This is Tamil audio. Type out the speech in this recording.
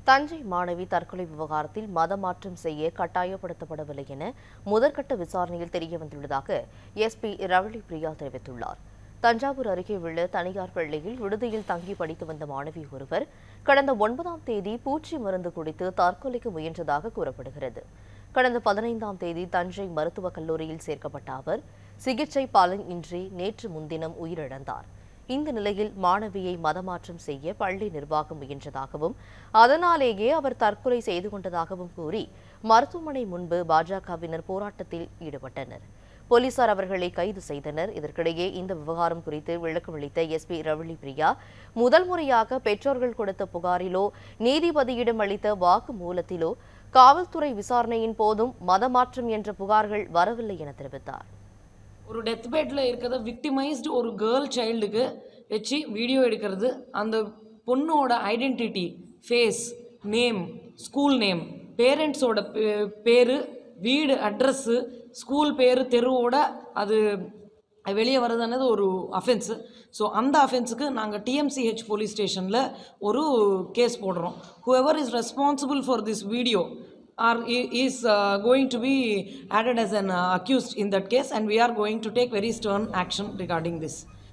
தஞ்சை மாணவி தற்கொலை விவகாரத்தில் மதமாற்றம் செய்ய கட்டாயப்படுத்தப்படவில்லை என முதற்கட்ட விசாரணையில் தெரியவந்துள்ளதாக எஸ்பி ரவளி பிரியா தெரிவித்துள்ளார் தஞ்சாவூர் அருகே உள்ள தனியார் பள்ளியில் விடுதியில் தங்கி படித்து வந்த மாணவி ஒருவர் கடந்த ஒன்பதாம் தேதி பூச்சி மருந்து குடித்து தற்கொலைக்கு முயன்றதாக கூறப்படுகிறது கடந்த பதினைந்தாம் தேதி தஞ்சை மருத்துவக் கல்லூரியில் சேர்க்கப்பட்ட அவர் சிகிச்சை பலன் இன்றி நேற்று முன்தினம் உயிரிழந்தார் இந்த நிலையில் மாணவியை மதமாற்றம் செய்ய பள்ளி நிர்வாகம் முயன்றதாகவும் அதனாலேயே அவர் தற்கொலை செய்து கொண்டதாகவும் கூறி மருத்துவமனை முன்பு பாஜகவினர் போராட்டத்தில் ஈடுபட்டனர் போலீசார் அவர்களை கைது செய்தனர் இதற்கிடையே இந்த விவகாரம் குறித்து விளக்கமளித்த எஸ்பி ரவளி பிரியா முதல் முறையாக பெற்றோர்கள் கொடுத்த புகாரிலோ நீதிபதியிடம் அளித்த வாக்குமூலத்திலோ காவல்துறை விசாரணையின் போதும் மதமாற்றம் என்ற புகார்கள் வரவில்லை என தெரிவித்தார் ஒரு டெத் பெட்டில் இருக்கிறத விக்டிமைஸ்டு ஒரு கேர்ள் சைல்டுக்கு வச்சு வீடியோ எடுக்கிறது அந்த பொண்ணோட identity face name school name பேரண்ட்ஸோட பேர் வீடு அட்ரஸ்ஸு ஸ்கூல் பேர் தெருவோட அது வெளியே வருதுன்னது ஒரு அஃபென்ஸு ஸோ அந்த அஃபென்ஸுக்கு நாங்கள் டிஎம்சிஹெச் போலீஸ் ஸ்டேஷனில் ஒரு கேஸ் போடுறோம் whoever is responsible for this video are i- is uh, going to be added as an uh, accused in that case and we are going to take very stern action regarding this